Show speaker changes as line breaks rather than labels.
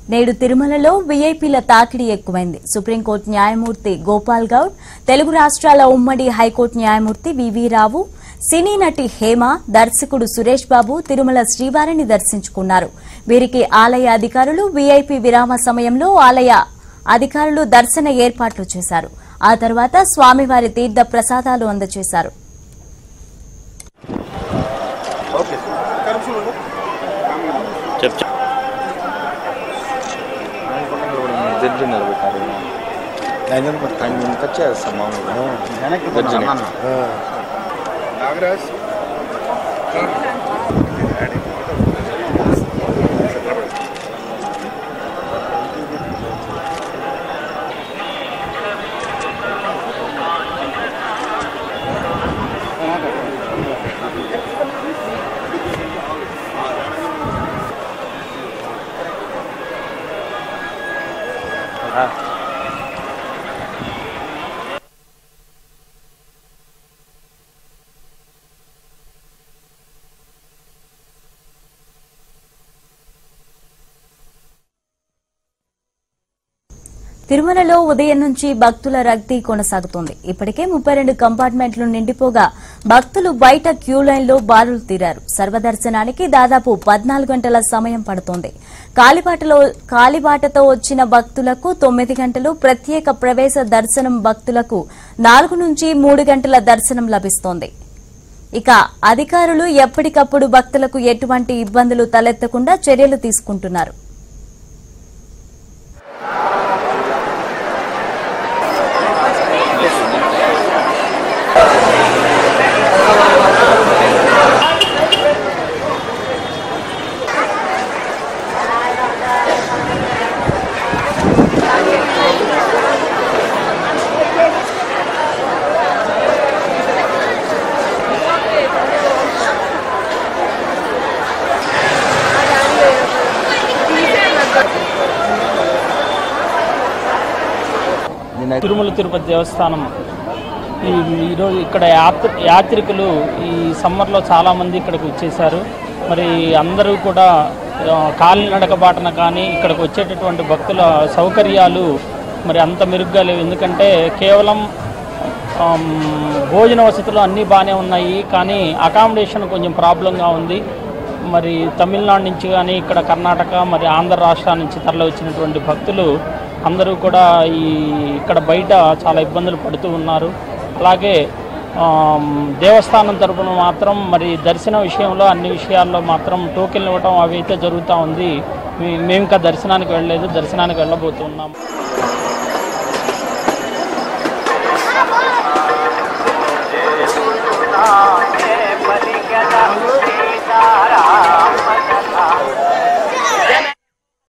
నేడు తిరుమలలో వీఐపీల తాకిడి ఎక్కువైంది సుప్రీంకోర్టు న్యాయమూర్తి గోపాల్ గౌడ్ తెలుగు రాష్ట్రాల ఉమ్మడి హైకోర్టు న్యాయమూర్తి వివి రావు సినీ నటి హేమ దర్శకుడు సురేష్ బాబు తిరుమల శ్రీవారిని దర్శించుకున్నారు వీరికి ఆలయ అధికారులు వీఐపీ విరామ సమయంలో ఆలయ అధికారులు దర్శన ఏర్పాట్లు చేశారు ఆ తర్వాత స్వామివారి తీర్థ ప్రసాదాలు అందజేశారు
చెప్ చెప్
జడ్జి నిలబెట్టారు ఆయన ముందుకు వచ్చేస్తాం మామూలుగా జడ్జిని
తిరుమలలో ఉదయం నుంచి భక్తుల రద్దీ కొనసాగుతోంది ఇప్పటికే ముప్పై రెండు కంపార్ట్మెంట్లు నిండిపోగా భక్తులు బయట క్యూ లైన్లో బారులు తీరారు సర్వదర్శనానికి దాదాపు పద్నాలుగు గంటల సమయం పడుతోంది కాలిబాటలో కాలిబాటతో వచ్చిన భక్తులకు తొమ్మిది గంటలు ప్రత్యేక ప్రవేశ దర్శనం భక్తులకు నాలుగు నుంచి మూడు గంటల దర్శనం లభిస్తోంది ఇక అధికారులు ఎప్పటికప్పుడు భక్తులకు ఎటువంటి ఇబ్బందులు తలెత్తకుండా చర్యలు తీసుకుంటున్నారు
తిరుమల తిరుపతి దేవస్థానం ఈ ఈరోజు ఇక్కడ యాత్ర యాత్రికులు ఈ సమ్మర్లో చాలామంది ఇక్కడికి వచ్చేసారు మరి అందరూ కూడా ఆ, కాలినడక బాటన కానీ ఇక్కడికి వచ్చేటటువంటి భక్తుల సౌకర్యాలు మరి అంత మెరుగ్గా లేవు ఎందుకంటే కేవలం ఆమ్, భోజన వసతులు అన్నీ బాగానే ఉన్నాయి కానీ అకామిడేషన్ కొంచెం ప్రాబ్లంగా ఉంది మరి తమిళనాడు నుంచి కానీ ఇక్కడ కర్ణాటక మరి ఆంధ్ర రాష్ట్రాల నుంచి తరలి వచ్చినటువంటి భక్తులు అందరూ కూడా ఈ ఇక్కడ బయట చాలా ఇబ్బందులు పడుతూ ఉన్నారు అలాగే ఆమ్, దేవస్థానం తరపున మాత్రం మరి దర్శన విషయంలో అన్ని విషయాల్లో మాత్రం టోకెన్లు ఇవ్వటం అవి అయితే జరుగుతూ ఉంది మే- మేము ఇంకా దర్శనానికి వెళ్ళలేదు దర్శనానికి వెళ్ళబోతున్నాం